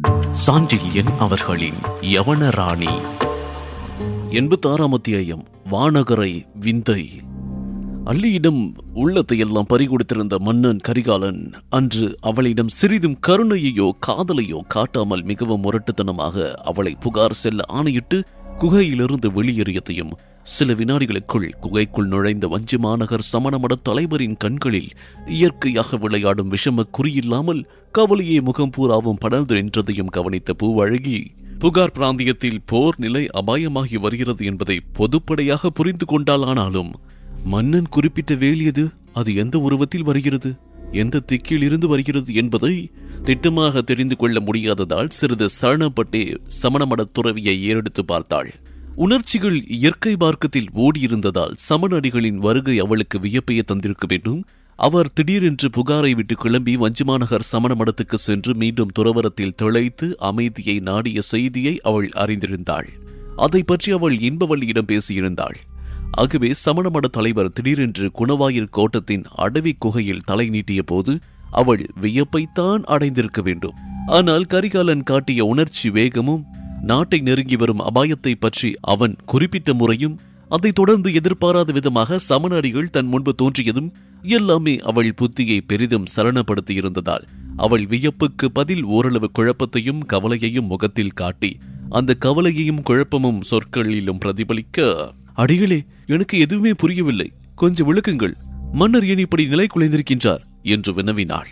சாண்டில்யன் அவர்களின் யவனராணி எண்பத்தாறாம் அத்தியாயம் வானகரை விந்தை அள்ளியிடம் உள்ளத்தையெல்லாம் பறிகொடுத்திருந்த மன்னன் கரிகாலன் அன்று அவளிடம் சிறிதும் கருணையையோ காதலையோ காட்டாமல் மிகவும் முரட்டுத்தனமாக அவளை புகார் செல்ல ஆணையிட்டு குகையிலிருந்து வெளியேறியதையும் சில வினாடிகளுக்குள் குகைக்குள் நுழைந்த வஞ்சி மாநகர் சமணமட தலைவரின் கண்களில் இயற்கையாக விளையாடும் விஷம குறியில்லாமல் கவலையே முகம் பூராவும் படர்ந்து நின்றதையும் கவனித்த பூவழகி புகார் பிராந்தியத்தில் போர் நிலை அபாயமாகி வருகிறது என்பதை பொதுப்படையாக புரிந்து கொண்டாலானாலும் மன்னன் குறிப்பிட்ட வேலியது அது எந்த உருவத்தில் வருகிறது எந்த திக்கில் இருந்து வருகிறது என்பதை திட்டமாக தெரிந்து கொள்ள முடியாததால் சிறிது சரணப்பட்டே சமணமட துறவியை ஏறெடுத்து பார்த்தாள் உணர்ச்சிகள் இயற்கை மார்க்கத்தில் ஓடியிருந்ததால் சமணடிகளின் வருகை அவளுக்கு வியப்பையே தந்திருக்க வேண்டும் அவர் திடீரென்று புகாரை விட்டு கிளம்பி வஞ்சிமாநகர் சமண மடத்துக்கு சென்று மீண்டும் துறவரத்தில் திளைத்து அமைதியை நாடிய செய்தியை அவள் அறிந்திருந்தாள் அதை பற்றி அவள் இன்பவள்ளியிடம் பேசியிருந்தாள் ஆகவே சமணமட தலைவர் திடீரென்று குணவாயில் கோட்டத்தின் அடவி குகையில் தலை நீட்டிய போது அவள் வியப்பைத்தான் அடைந்திருக்க வேண்டும் ஆனால் கரிகாலன் காட்டிய உணர்ச்சி வேகமும் நாட்டை நெருங்கி வரும் அபாயத்தை பற்றி அவன் குறிப்பிட்ட முறையும் அதைத் தொடர்ந்து எதிர்பாராத விதமாக சமணடிகள் தன் முன்பு தோன்றியதும் எல்லாமே அவள் புத்தியை பெரிதும் சலனப்படுத்தியிருந்ததால் அவள் வியப்புக்கு பதில் ஓரளவு குழப்பத்தையும் கவலையையும் முகத்தில் காட்டி அந்த கவலையையும் குழப்பமும் சொற்களிலும் பிரதிபலிக்க அடிகளே எனக்கு எதுவுமே புரியவில்லை கொஞ்சம் விளக்குங்கள் மன்னர் ஏன் இப்படி நிலை குலைந்திருக்கின்றார் என்று வினவினாள்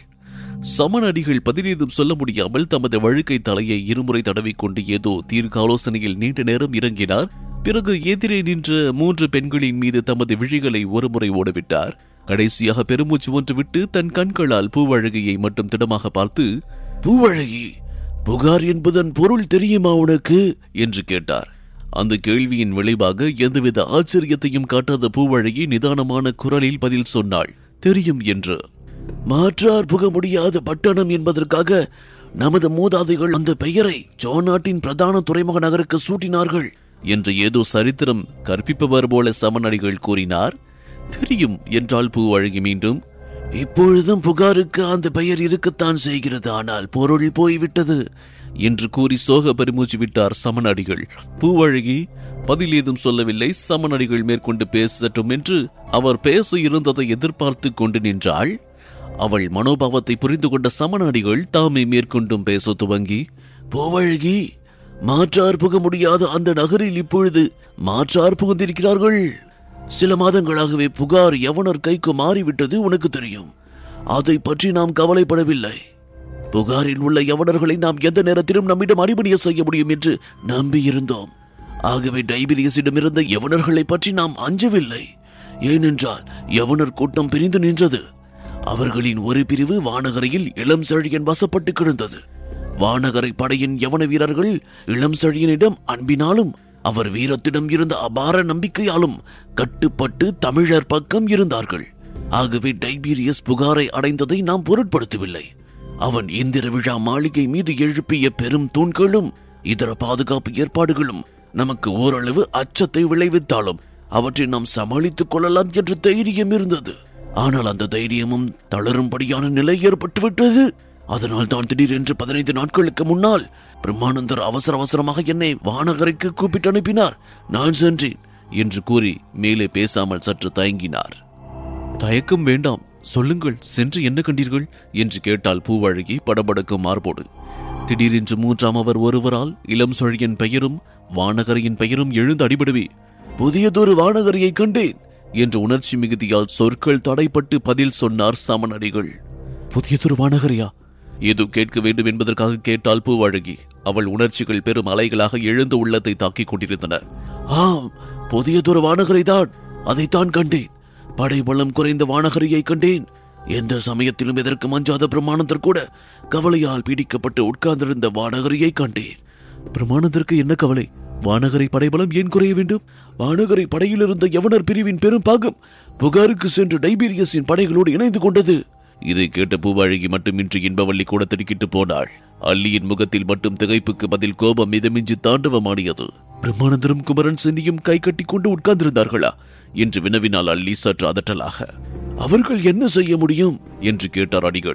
சமணடிகள் பதிலேதும் சொல்ல முடியாமல் தமது வழுக்கை தலையை இருமுறை தடவிக்கொண்டு ஏதோ தீர்க்க ஆலோசனையில் நீண்ட நேரம் இறங்கினார் பிறகு எதிரே நின்ற மூன்று பெண்களின் மீது தமது விழிகளை ஒருமுறை ஓடவிட்டார் கடைசியாக பெருமூச்சு ஒன்று விட்டு தன் கண்களால் பூவழகியை மட்டும் திடமாக பார்த்து பூவழகி புகார் என்பதன் பொருள் தெரியுமா உனக்கு என்று கேட்டார் அந்த கேள்வியின் விளைவாக எந்தவித ஆச்சரியத்தையும் காட்டாத பூவழகி நிதானமான குரலில் பதில் சொன்னாள் தெரியும் என்று மாற்றார் புக முடியாத பட்டணம் என்பதற்காக நமது மூதாதைகள் அந்த பெயரை சோநாட்டின் பிரதான துறைமுக நகருக்கு சூட்டினார்கள் என்று ஏதோ சரித்திரம் கற்பிப்பவர் போல சமநடிகள் கூறினார் தெரியும் என்றால் பூவழகி மீண்டும் இப்பொழுதும் புகாருக்கு அந்த பெயர் இருக்கத்தான் செய்கிறது ஆனால் பொருள் போய்விட்டது என்று கூறி சோக பெருமூச்சு விட்டார் சமநடிகள் பூவழகி பதில் ஏதும் சொல்லவில்லை சமநடிகள் மேற்கொண்டு பேசட்டும் என்று அவர் பேச இருந்ததை எதிர்பார்த்து கொண்டு நின்றாள் அவள் மனோபாவத்தை புரிந்து கொண்ட சமநாடிகள் தாமே மேற்கொண்டும் பேச துவங்கி பூவழகி மாற்றார் புக முடியாத அந்த நகரில் இப்பொழுது மாற்றார் புகுந்திருக்கிறார்கள் சில மாதங்களாகவே புகார் யவனர் கைக்கு மாறிவிட்டது உனக்கு தெரியும் அதை பற்றி நாம் கவலைப்படவில்லை புகாரில் உள்ள யவனர்களை நாம் எந்த நேரத்திலும் நம்மிடம் அடிபணிய செய்ய முடியும் என்று நம்பியிருந்தோம் ஆகவே டைபீரியஸிடம் இருந்த யவனர்களை பற்றி நாம் அஞ்சவில்லை ஏனென்றால் யவனர் கூட்டம் பிரிந்து நின்றது அவர்களின் ஒரு பிரிவு வானகரையில் இளம் செழியன் வசப்பட்டு கிடந்தது வானகரை படையின் யவன வீரர்கள் இளம் செழியனிடம் அன்பினாலும் அவர் வீரத்திடம் இருந்த அபார நம்பிக்கையாலும் கட்டுப்பட்டு தமிழர் பக்கம் இருந்தார்கள் ஆகவே டைபீரியஸ் புகாரை அடைந்ததை நாம் பொருட்படுத்தவில்லை அவன் இந்திர விழா மாளிகை மீது எழுப்பிய பெரும் தூண்களும் இதர பாதுகாப்பு ஏற்பாடுகளும் நமக்கு ஓரளவு அச்சத்தை விளைவித்தாலும் அவற்றை நாம் சமாளித்துக் கொள்ளலாம் என்ற தைரியம் இருந்தது ஆனால் அந்த தைரியமும் தளரும்படியான நிலை ஏற்பட்டுவிட்டது அதனால் தான் திடீரென்று பதினைந்து நாட்களுக்கு முன்னால் பிரம்மானந்தர் அவசர அவசரமாக என்னை வானகரைக்கு கூப்பிட்டு அனுப்பினார் நான் சென்றேன் என்று கூறி மேலே பேசாமல் சற்று தயங்கினார் தயக்கம் வேண்டாம் சொல்லுங்கள் சென்று என்ன கண்டீர்கள் என்று கேட்டால் பூவழகி படபடக்கும் மார்போடு திடீரென்று மூன்றாம் அவர் ஒருவரால் இளம் சொழியன் பெயரும் வானகரையின் பெயரும் எழுந்து அடிபடுவே புதியதொரு வானகரையை கண்டேன் என்ற உணர்ச்சி மிகுதியால் சொற்கள் தடைப்பட்டு பதில் சொன்னார் சமநடிகள் புதியதொரு வானகரையா ஏதோ கேட்க வேண்டும் என்பதற்காக கேட்டால் பூவழகி அவள் உணர்ச்சிகள் பெரும் அலைகளாக எழுந்த உள்ளத்தை தாக்கிக் கொண்டிருந்தன ஆம் புதியதொரு வானகரை தான் அதைத்தான் கண்டேன் படைபலம் குறைந்த வானகரியை கண்டேன் எந்த சமயத்திலும் எதற்கு மஞ்சாத பிரமாணந்தர் கூட கவலையால் பீடிக்கப்பட்டு உட்கார்ந்திருந்த வானகரியை கண்டேன் பிரமாணத்திற்கு என்ன கவலை வானகரை படைபலம் ஏன் குறைய வேண்டும் வானகரை படையில் இருந்த யவனர் பிரிவின் பெரும் பாகம் புகாருக்கு சென்று டைபீரியஸின் படைகளோடு இணைந்து கொண்டது இதை கேட்ட பூவாழகி மட்டுமின்றி இன்பவள்ளி கூட திடுக்கிட்டு போனாள் அல்லியின் முகத்தில் மட்டும் திகைப்புக்கு பதில் கோபம் மிதமிஞ்சி தாண்டவமாடியது பிரம்மானந்தரும் குமரன் சென்னியும் கை கட்டி கொண்டு உட்கார்ந்திருந்தார்களா என்று வினவினாள் அல்லி சற்று அதட்டலாக அவர்கள் என்ன செய்ய முடியும் என்று கேட்டார் அடிகள்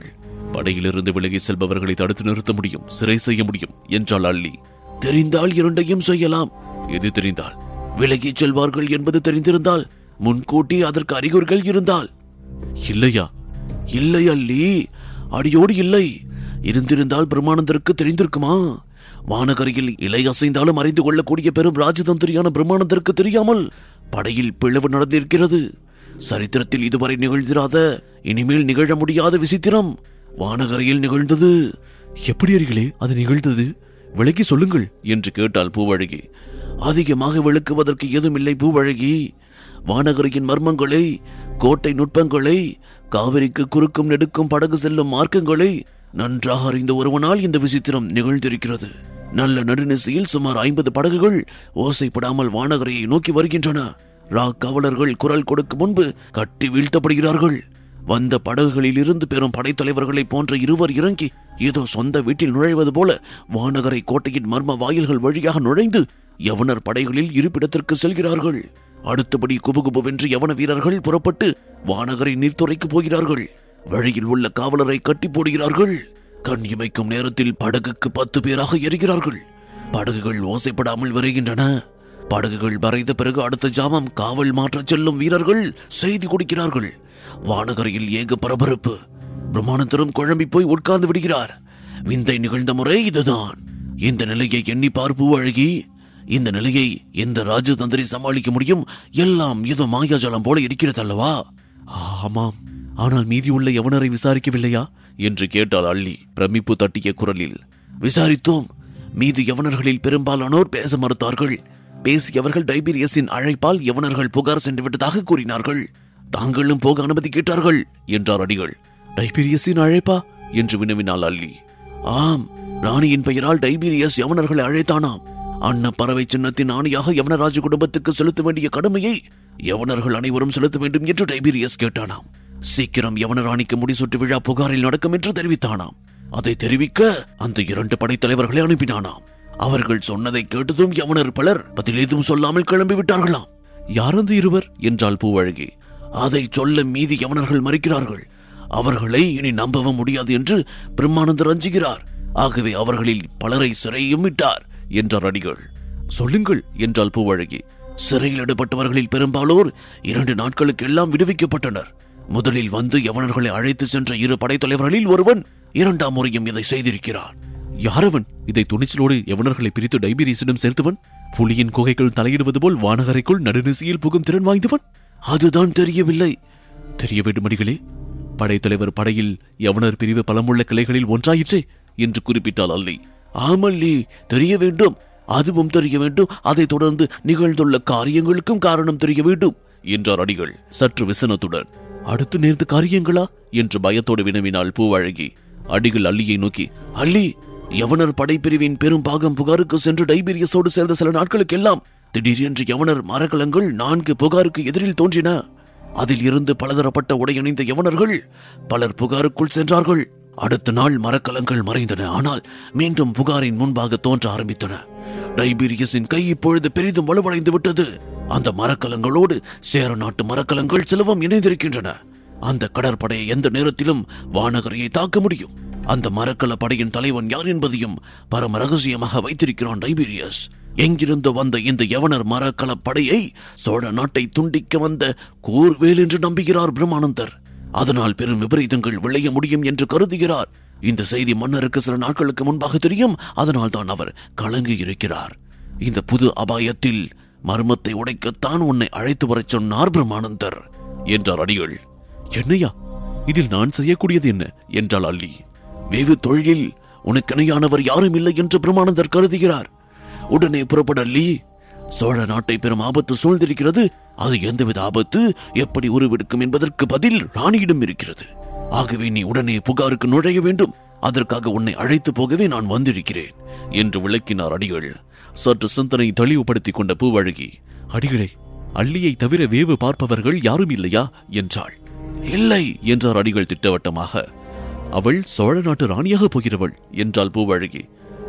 படையிலிருந்து விலகி செல்பவர்களை தடுத்து நிறுத்த முடியும் சிறை செய்ய முடியும் என்றாள் அள்ளி தெரிந்தால் இரண்டையும் செய்யலாம் எது தெரிந்தால் விலகிச் செல்வார்கள் என்பது தெரிந்திருந்தால் முன்கூட்டி அதற்கு அறிகுறிகள் இருந்தால் இல்லையா இல்லை அல்லி அடியோடு இல்லை இருந்திருந்தால் பிரம்மானந்தருக்கு தெரிந்திருக்குமா வானகரையில் இலை அசைந்தாலும் அறிந்து கொள்ளக்கூடிய பெரும் ராஜதந்திரியான பிரம்மானந்தருக்கு தெரியாமல் படையில் பிளவு நடந்திருக்கிறது சரித்திரத்தில் இதுவரை நிகழ்ந்திராத இனிமேல் நிகழ முடியாத விசித்திரம் வானகரையில் நிகழ்ந்தது எப்படி அறிகளே அது நிகழ்ந்தது விளக்கி சொல்லுங்கள் என்று கேட்டாள் பூவழகி அதிகமாக விளக்குவதற்கு ஏதுமில்லை பூவழகி வானகரியின் மர்மங்களை கோட்டை நுட்பங்களை காவிரிக்கு குறுக்கும் நெடுக்கும் படகு செல்லும் மார்க்கங்களை நன்றாக அறிந்த ஒருவனால் இந்த விசித்திரம் நிகழ்ந்திருக்கிறது நல்ல நடுநிசையில் சுமார் ஐம்பது படகுகள் ஓசைப்படாமல் வானகரையை நோக்கி வருகின்றன ரா காவலர்கள் குரல் கொடுக்கும் முன்பு கட்டி வீழ்த்தப்படுகிறார்கள் வந்த படகுகளில் இருந்து பெரும் படைத்தலைவர்களை போன்ற இருவர் இறங்கி ஏதோ சொந்த வீட்டில் நுழைவது போல வானகரை கோட்டையின் மர்ம வாயில்கள் வழியாக நுழைந்து யவனர் படைகளில் இருப்பிடத்திற்கு செல்கிறார்கள் அடுத்தபடி குபுகுபுவென்று யவன வீரர்கள் புறப்பட்டு வானகரை நீர்த்துறைக்கு போகிறார்கள் வழியில் உள்ள காவலரை கட்டி போடுகிறார்கள் கண் இமைக்கும் நேரத்தில் படகுக்கு பத்து பேராக எரிகிறார்கள் படகுகள் ஓசைப்படாமல் விரைகின்றன படகுகள் மறைந்த பிறகு அடுத்த ஜாமம் காவல் மாற்றச் செல்லும் வீரர்கள் செய்தி கொடுக்கிறார்கள் வானகரையில் ஏக பரபரப்பு பிரம்மானந்தரும் குழம்பி போய் உட்கார்ந்து விடுகிறார் விந்தை நிகழ்ந்த முறை இதுதான் இந்த நிலையை எண்ணி பார்ப்பு அழகி இந்த நிலையை எந்த ராஜதந்திரி சமாளிக்க முடியும் எல்லாம் ஏதோ மாயாஜாலம் போல இருக்கிறது அல்லவா ஆமாம் ஆனால் மீதி உள்ள யவனரை விசாரிக்கவில்லையா என்று கேட்டாள் அள்ளி பிரமிப்பு தட்டிய குரலில் விசாரித்தோம் மீதி யவனர்களில் பெரும்பாலானோர் பேச மறுத்தார்கள் பேசியவர்கள் டைபீரியஸின் அழைப்பால் யவனர்கள் புகார் சென்று விட்டதாக கூறினார்கள் தாங்களும் போக அனுமதி கேட்டார்கள் என்றார் அடிகள் டைபீரியஸின் அழைப்பா என்று வினவினாள் அள்ளி ஆம் ராணியின் பெயரால் டைபீரியஸ் யவனர்களை அழைத்தானாம் அன்ன பறவை சின்னத்தின் ஆணையாக யவனராஜ குடும்பத்துக்கு செலுத்த வேண்டிய கடமையை யவனர்கள் அனைவரும் செலுத்த வேண்டும் என்று டைபீரியஸ் கேட்டானாம் சீக்கிரம் யவனராணிக்கு முடிசூட்டு விழா புகாரில் நடக்கும் என்று தெரிவித்தானாம் அதை தெரிவிக்க அந்த இரண்டு படைத்தலைவர்களை அனுப்பினானாம் அவர்கள் சொன்னதை கேட்டதும் யவனர் பலர் பதில் ஏதும் சொல்லாமல் கிளம்பி விட்டார்களாம் யார் அந்த இருவர் என்றால் பூவழகி அதை சொல்ல மீதி யவனர்கள் மறுக்கிறார்கள் அவர்களை இனி நம்பவும் முடியாது என்று பிரம்மானந்தர் அஞ்சுகிறார் ஆகவே அவர்களில் பலரை சிறையும் விட்டார் என்றார் அடிகள் சொல்லுங்கள் என்றால் பூவழகி சிறையில் இடப்பட்டவர்களில் பெரும்பாலோர் இரண்டு நாட்களுக்கு எல்லாம் விடுவிக்கப்பட்டனர் முதலில் வந்து யவனர்களை அழைத்து சென்ற இரு படைத்தலைவர்களில் ஒருவன் இரண்டாம் முறையும் இதை செய்திருக்கிறான் யாரவன் இதை துணிச்சலோடு யவனர்களை பிரித்து டைபீரியஸிடம் சேர்த்தவன் புலியின் குகைக்குள் தலையிடுவது போல் வானகரைக்குள் நடுநிசையில் புகும் திறன் வாய்ந்தவன் அதுதான் தெரியவில்லை தெரிய வேண்டும் அடிகளே படைத்தலைவர் படையில் யவனர் பிரிவு பலமுள்ள கிளைகளில் ஒன்றாயிற்றே என்று குறிப்பிட்டாள் அல்லி ஆமல்லி தெரிய வேண்டும் அதுவும் தெரிய வேண்டும் அதைத் தொடர்ந்து நிகழ்ந்துள்ள காரியங்களுக்கும் காரணம் தெரிய வேண்டும் என்றார் அடிகள் சற்று விசனத்துடன் அடுத்து நேர்ந்த காரியங்களா என்று பயத்தோடு வினவினாள் பூவழகி அடிகள் அல்லியை நோக்கி அல்லி யவனர் படைப்பிரிவின் பெரும் பாகம் புகாருக்கு சென்று டைபீரியஸோடு சேர்ந்த சில நாட்களுக்கு எல்லாம் திடீரென்று யவனர் மரக்கலங்கள் நான்கு புகாருக்கு எதிரில் தோன்றின அதில் இருந்து பலதரப்பட்ட உடையணிந்த யவனர்கள் பலர் புகாருக்குள் சென்றார்கள் அடுத்த நாள் மரக்கலங்கள் மறைந்தன ஆனால் மீண்டும் புகாரின் முன்பாக தோன்ற ஆரம்பித்தன டைபீரியஸின் கை இப்பொழுது பெரிதும் வலுவடைந்து விட்டது அந்த மரக்கலங்களோடு சேர நாட்டு மரக்கலங்கள் சிலவும் இணைந்திருக்கின்றன அந்த கடற்படையை எந்த நேரத்திலும் வானகரையை தாக்க முடியும் அந்த மரக்கல படையின் தலைவன் யார் என்பதையும் பரம ரகசியமாக வைத்திருக்கிறான் டைபீரியஸ் எங்கிருந்து வந்த இந்த யவனர் மரக்கல படையை சோழ நாட்டை துண்டிக்க வந்த கூர்வேல் என்று நம்புகிறார் பிரம்மானந்தர் அதனால் பெரும் விபரீதங்கள் விளைய முடியும் என்று கருதுகிறார் இந்த செய்தி மன்னருக்கு சில நாட்களுக்கு முன்பாக தெரியும் அதனால் தான் அவர் கலங்கி இருக்கிறார் இந்த புது அபாயத்தில் மர்மத்தை உடைக்கத்தான் உன்னை அழைத்து வரச் சொன்னார் பிரம்மானந்தர் என்றார் அடிகள் என்னையா இதில் நான் செய்யக்கூடியது என்ன என்றாள் அல்லி வேவு தொழிலில் உனக்கிணையானவர் யாரும் இல்லை என்று பிரம்மானந்தர் கருதுகிறார் உடனே புறப்பட அல்லி சோழ நாட்டை பெரும் ஆபத்து சூழ்ந்திருக்கிறது அது எந்தவித ஆபத்து எப்படி உருவெடுக்கும் என்பதற்கு பதில் ராணியிடம் இருக்கிறது ஆகவே நீ உடனே புகாருக்கு நுழைய வேண்டும் அதற்காக உன்னை அழைத்து போகவே நான் வந்திருக்கிறேன் என்று விளக்கினார் அடிகள் சற்று சிந்தனை தெளிவுபடுத்திக் கொண்ட பூவழகி அடிகளே அள்ளியை தவிர வேவு பார்ப்பவர்கள் யாரும் இல்லையா என்றாள் இல்லை என்றார் அடிகள் திட்டவட்டமாக அவள் சோழ நாட்டு ராணியாக போகிறவள் என்றாள் பூவழகி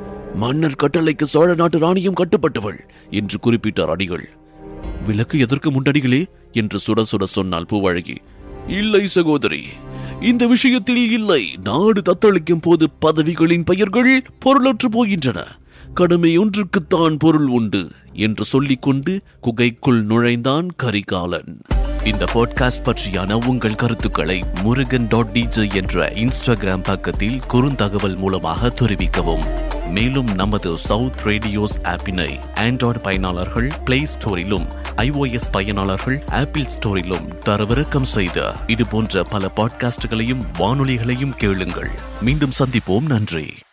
மன்னர் கட்டளைக்கு சோழ நாட்டு ராணியும் கட்டுப்பட்டவள் என்று குறிப்பிட்டார் அடிகள் விளக்கு எதற்கு முண்டடிகளே என்று சுட சுட சொன்னாள் பூவழகி இல்லை சகோதரி இந்த விஷயத்தில் இல்லை நாடு தத்தளிக்கும் போது பதவிகளின் பெயர்கள் பொருளற்று போகின்றன கடமை ஒன்றுக்குத்தான் பொருள் உண்டு என்று சொல்லிக்கொண்டு குகைக்குள் நுழைந்தான் கரிகாலன் இந்த பாட்காஸ்ட் பற்றியான உங்கள் கருத்துக்களை முருகன் டாட் டிஜே என்ற இன்ஸ்டாகிராம் பக்கத்தில் குறுந்தகவல் மூலமாக தெரிவிக்கவும் மேலும் நமது சவுத் ரேடியோஸ் ஆப்பினை ஆண்ட்ராய்டு பயனாளர்கள் பிளே ஸ்டோரிலும் ஐஓஎஸ் பயனாளர்கள் ஆப்பிள் ஸ்டோரிலும் தரவிறக்கம் செய்த இது போன்ற பல பாட்காஸ்டுகளையும் வானொலிகளையும் கேளுங்கள் மீண்டும் சந்திப்போம் நன்றி